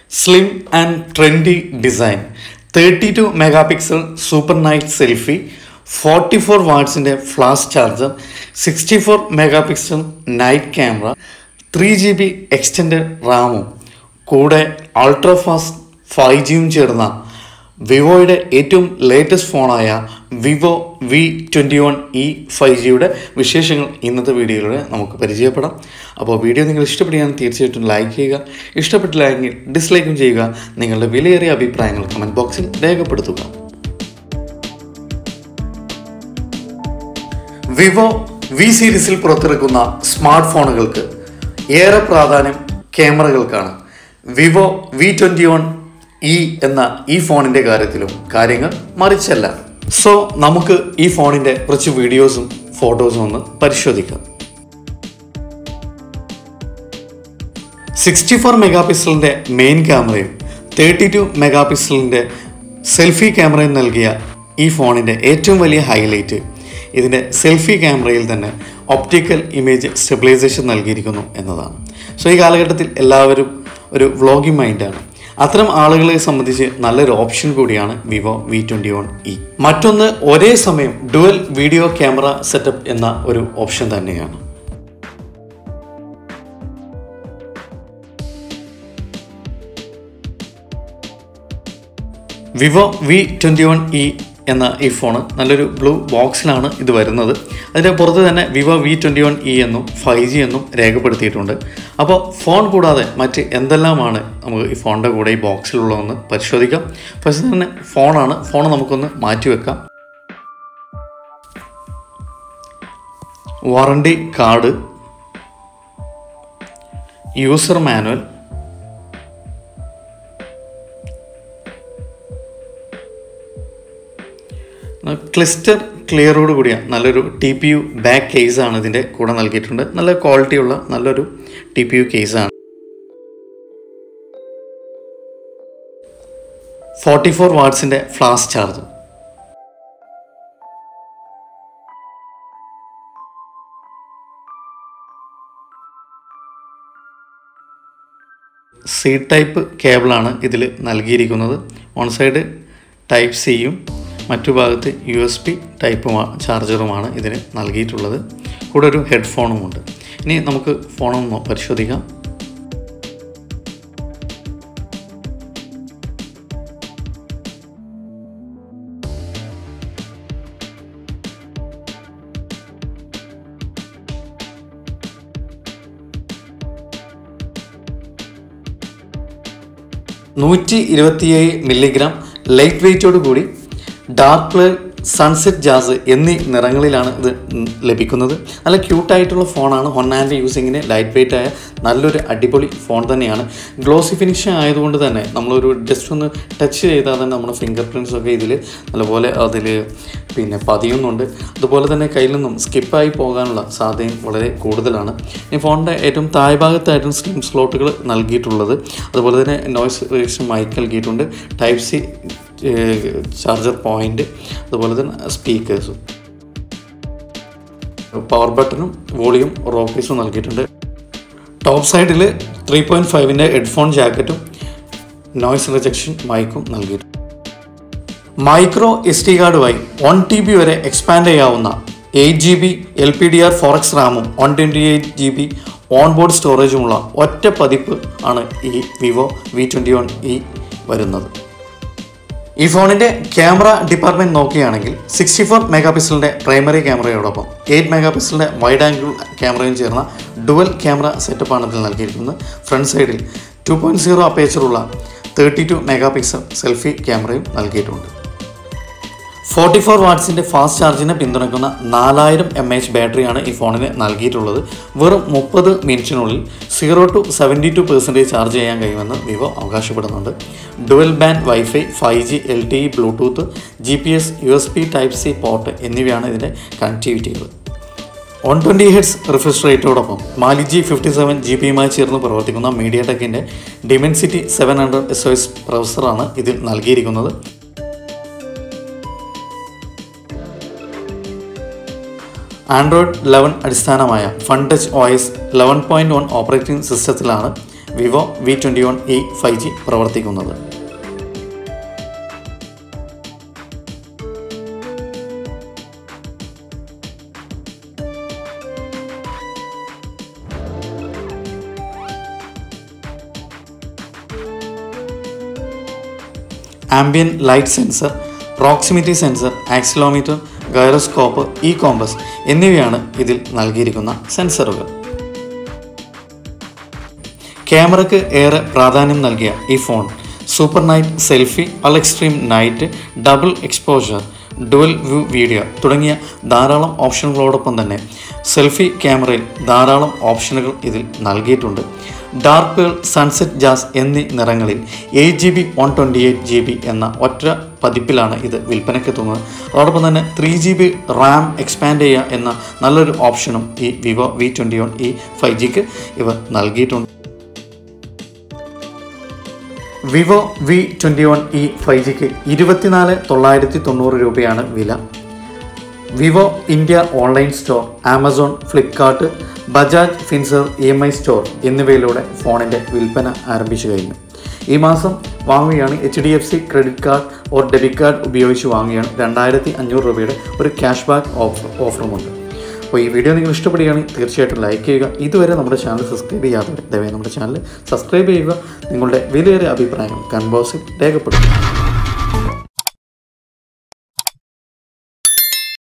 slim and trendy design thirty two megapixel super night selfie forty four വാട്ട്സിൻ്റെ flash charger sixty four megapixel night camera three G B extended റാമും കൂടെ ultra fast five ജിയും ചേർന്ന വിവോയുടെ ഏറ്റവും latest ഫോണായ Vivo V twenty one E five ജിയുടെ വിശേഷങ്ങൾ ഇന്നത്തെ വീഡിയോയിലൂടെ നമുക്ക് പരിചയപ്പെടാം അപ്പോൾ വീഡിയോ നിങ്ങൾ ഇഷ്ടപ്പെടുകയാണെങ്കിൽ തീർച്ചയായിട്ടും ലൈക്ക് ചെയ്യുക ഇഷ്ടപ്പെട്ടില്ല എങ്കിൽ ഡിസ്ലൈക്കും ചെയ്യുക നിങ്ങളുടെ വിലയേറിയ അഭിപ്രായങ്ങൾ കമൻറ്റ് ബോക്സിൽ രേഖപ്പെടുത്തുക വിവോ വി സീരീസിൽ പുറത്തിറക്കുന്ന സ്മാർട്ട് ഫോണുകൾക്ക് ഏറെ പ്രാധാന്യം ക്യാമറകൾക്കാണ് Vivo V twenty one E എന്ന ഈ ഫോണിൻ്റെ കാര്യത്തിലും കാര്യങ്ങൾ മറിച്ചല്ല സോ നമുക്ക് ഈ ഫോണിൻ്റെ കുറച്ച് വീഡിയോസും ഫോട്ടോസും ഒന്ന് പരിശോധിക്കാം സിക്സ്റ്റി ഫോർ മെഗാ പിക്സലിൻ്റെ മെയിൻ ക്യാമറയും തേർട്ടി ടു മെഗാ പിക്സലിൻ്റെ സെൽഫി ക്യാമറയും നൽകിയ ഈ ഫോണിൻ്റെ ഏറ്റവും വലിയ ഹൈലൈറ്റ് ഇതിൻ്റെ സെൽഫി ക്യാമറയിൽ തന്നെ ഒപ്റ്റിക്കൽ ഇമേജ് സ്റ്റെബിലൈസേഷൻ നൽകിയിരിക്കുന്നു എന്നതാണ് സോ ഈ കാലഘട്ടത്തിൽ എല്ലാവരും ഒരു വ്ളോഗിംഗ് മൈൻഡാണ് അത്തരം ആളുകളെ സംബന്ധിച്ച് നല്ലൊരു ഓപ്ഷൻ കൂടിയാണ് Vivo V twenty one E മറ്റൊന്ന് ഒരേ സമയം ഡുവൽ വീഡിയോ ക്യാമറ സെറ്റപ്പ് എന്ന ഒരു ഓപ്ഷൻ തന്നെയാണ് Vivo V twenty one E എന്ന ഈ ഫോണ് നല്ലൊരു ബ്ലൂ ബോക്സിലാണ് ഇത് വരുന്നത് അതിൻ്റെ പുറത്ത് തന്നെ Vivo V twenty one E എന്നും ഫൈവ് ജി എന്നും രേഖപ്പെടുത്തിയിട്ടുണ്ട് അപ്പോൾ ഫോൺ കൂടാതെ മറ്റ് എന്തെല്ലാമാണ് നമുക്ക് ഈ ഫോണിൻ്റെ കൂടെ ഈ ബോക്സിലുള്ളതെന്ന് പരിശോധിക്കാം ഫസ്റ്റ് തന്നെ ഫോണാണ് ഫോൺ നമുക്കൊന്ന് മാറ്റി വെക്കാം വാറണ്ടി കാർഡ് യൂസർ മാനുവൽ ക്ലിസ്റ്റർ ക്ലിയറോട് കൂടിയ നല്ലൊരു ടി പി യു ബാക്ക് കേസാണ് ഇതിൻ്റെ കൂടെ നൽകിയിട്ടുണ്ട് നല്ല ക്വാളിറ്റിയുള്ള നല്ലൊരു ടി പി യു കേസാണ് ഫോർട്ടി ഫോർ വാട്ട്സിൻ്റെ ഫ്ലാഷ് ചാർജ് സി ടൈപ്പ് കേബിളാണ് ഇതിൽ നൽകിയിരിക്കുന്നത് വൺ സൈഡ് ടൈപ്പ് സിയും മറ്റു ഭാഗത്ത് യു എസ് പി ടൈപ്പ് ചാർജറുമാണ് ഇതിന് നൽകിയിട്ടുള്ളത് കൂടെ ഒരു ഹെഡ്ഫോണുമുണ്ട് ഇനി നമുക്ക് ഫോണൊന്ന് പരിശോധിക്കാം നൂറ്റി ഇരുപത്തിയേഴ് മില്ലിഗ്രാം ലൈറ്റ് വെയിറ്റോട് കൂടി ഡാർക്ക് കളർ സൺസെറ്റ് ജാസ് എന്നീ നിറങ്ങളിലാണ് ഇത് ലഭിക്കുന്നത് നല്ല ക്യൂട്ടായിട്ടുള്ള ഫോണാണ് വൺ ഹാൻഡ് യൂസിങ്ങിന് ലൈറ്റ് വെയിറ്റ് ആയ നല്ലൊരു അടിപൊളി ഫോൺ തന്നെയാണ് ഗ്ലോസി ഫിനിഷ് ആയതുകൊണ്ട് തന്നെ നമ്മളൊരു ജസ്റ്റ് ഒന്ന് ടച്ച് ചെയ്താൽ തന്നെ നമ്മുടെ ഫിംഗർ പ്രിൻറ്റ്സ് ഒക്കെ ഇതിൽ നല്ലപോലെ അതിൽ പിന്നെ പതിയുന്നുണ്ട് അതുപോലെ തന്നെ കയ്യിൽ നിന്നും സ്കിപ്പായി പോകാനുള്ള സാധ്യതയും വളരെ കൂടുതലാണ് ഈ ഫോണിൻ്റെ ഏറ്റവും താഴ്ഭാഗത്തായിട്ടും സ്ലിം സ്ലോട്ടുകൾ നൽകിയിട്ടുള്ളത് അതുപോലെ തന്നെ നോയ്സ് റേഷൻ മൈക്ക് നൽകിയിട്ടുണ്ട് ടൈപ്പ് സി ചാർജർ പോയിന്റ് അതുപോലെ തന്നെ സ്പീക്കേഴ്സും പവർ ബട്ടണും വോളിയും റോക്കേഴ്സും നൽകിയിട്ടുണ്ട് ടോപ്പ് സൈഡിൽ ത്രീ പോയിൻറ്റ് ഫൈവിൻ്റെ ഹെഡ്ഫോൺ ജാക്കറ്റും നോയ്സ് റിജക്ഷൻ മൈക്കും നൽകിയിട്ടുണ്ട് മൈക്രോ എസ് ടി കാർഡ് വഴി വൺ ടി ബി വരെ എക്സ്പാൻഡ് ചെയ്യാവുന്ന eight G B L P D R four X റാമും one twenty eight G B on board സ്റ്റോറേജുമുള്ള ഒറ്റ പതിപ്പ് ആണ് ഈ Vivo V twenty one E വരുന്നത് ഈ ഫോണിൻ്റെ ക്യാമറ ഡിപ്പാർട്ട്മെൻറ്റ് നോക്കുകയാണെങ്കിൽ സിക്സ്റ്റി ഫോർ മെഗാ പിക്സലിൻ്റെ പ്രൈമറി ക്യാമറയോടൊപ്പം എയ്റ്റ് മെഗാ പിക്സലിൻ്റെ വൈഡ് ആംഗിൾ ക്യാമറയും ചേർന്ന ഡുവൽ ക്യാമറ സെറ്റപ്പാണ് ഇതിൽ നൽകിയിരിക്കുന്നത് ഫ്രണ്ട് സൈഡിൽ ടു പോയിൻറ്റ് സീറോ അപ്പേച്ചറുള്ള thirty two megapixel selfie ക്യാമറയും നൽകിയിട്ടുണ്ട് ഫോർട്ടി ഫോർ വാട്ട്സിൻ്റെ ഫാസ്റ്റ് ചാർജിനെ പിന്തുണയ്ക്കുന്ന നാലായിരം എം എച്ച് ബാറ്ററിയാണ് ഈ ഫോണിന് നൽകിയിട്ടുള്ളത് വെറും മുപ്പത് മിനിറ്റിനുള്ളിൽ zero to seventy two percentage charge ചെയ്യാൻ കഴിയുമെന്ന് വിവോ അവകാശപ്പെടുന്നുണ്ട് dual band wifi five G L T E bluetooth G P S U S P type C port എന്നിവയാണ് ഇതിൻ്റെ കണക്ടിവിറ്റികൾ വൺ ട്വൻറ്റി ഹെഡ്സ് റിഫ്രഷ് റേറ്റോടൊപ്പം Mali G fifty seven G ബിയുമായി ചേർന്ന് പ്രവർത്തിക്കുന്ന മീഡിയ ടെക്കിൻ്റെ Dimensity seven hundred S O S പ്രൊസസ്സറാണ് ഇതിൽ നൽകിയിരിക്കുന്നത് ആൻഡ്രോയിഡ് ലെവൻ അടിസ്ഥാനമായ fun touch O S eleven point one operating സിസ്റ്റത്തിലാണ് Vivo V twenty one E five G പ്രവർത്തിക്കുന്നത് ambient light sensor proximity sensor accelerometer gyroscope E compass എന്നിവയാണ് ഇതിൽ നൽകിയിരിക്കുന്ന സെൻസറുകൾ ക്യാമറയ്ക്ക് ഏറെ പ്രാധാന്യം നൽകിയ ഈ ഫോൺ സൂപ്പർ നൈറ്റ് സെൽഫി അൾ extreme night double exposure dual view video തുടങ്ങിയ ധാരാളം ഓപ്ഷനുകളോടൊപ്പം തന്നെ സെൽഫി ക്യാമറയിൽ ധാരാളം ഓപ്ഷനുകൾ ഇതിൽ നൽകിയിട്ടുണ്ട് ഡാർക്ക് പേൾ സൺസെറ്റ് ജാസ് എന്നീ നിറങ്ങളിൽ eight G B one twenty eight G B എന്ന ഒറ്റ പതിപ്പിലാണ് ഇത് വിൽപ്പനയ്ക്കെത്തുന്നത് അതോടൊപ്പം തന്നെ three G B RAM expand ചെയ്യുക എന്ന നല്ലൊരു ഓപ്ഷനും ഈ Vivo V twenty one E five ജിക്ക് ഇവർ നൽകിയിട്ടുണ്ട് Vivo V twenty one E five ജിക്ക് ഇരുപത്തിനാല് തൊള്ളായിരത്തി തൊണ്ണൂറ് രൂപയാണ് വില Vivo India online store Amazon Flipkart Bajaj Finserv E M I store എന്നിവയിലൂടെ ഫോണിൻ്റെ വിൽപ്പന ആരംഭിച്ചു കഴിഞ്ഞു ഈ മാസം വാങ്ങുകയാണ് H D F C credit card or debit card ഉപയോഗിച്ച് വാങ്ങുകയാണ് രണ്ടായിരത്തി അഞ്ഞൂറ് രൂപയുടെ ഒരു ക്യാഷ് ബാക്ക് ഓഫർ ഓഫറുമുണ്ട് അപ്പോൾ ഈ വീഡിയോ നിങ്ങൾ ഇഷ്ടപ്പെടുകയാണെങ്കിൽ തീർച്ചയായിട്ടും ലൈക്ക് ചെയ്യുക ഇതുവരെ നമ്മുടെ ചാനൽ സബ്സ്ക്രൈബ് ചെയ്യാത്തവർ ദയവായി നമ്മുടെ ചാനൽ സബ്സ്ക്രൈബ് ചെയ്യുക നിങ്ങളുടെ വിലയേറിയ അഭിപ്രായങ്ങൾ കൺബോക്സിൽ രേഖപ്പെടുത്തുക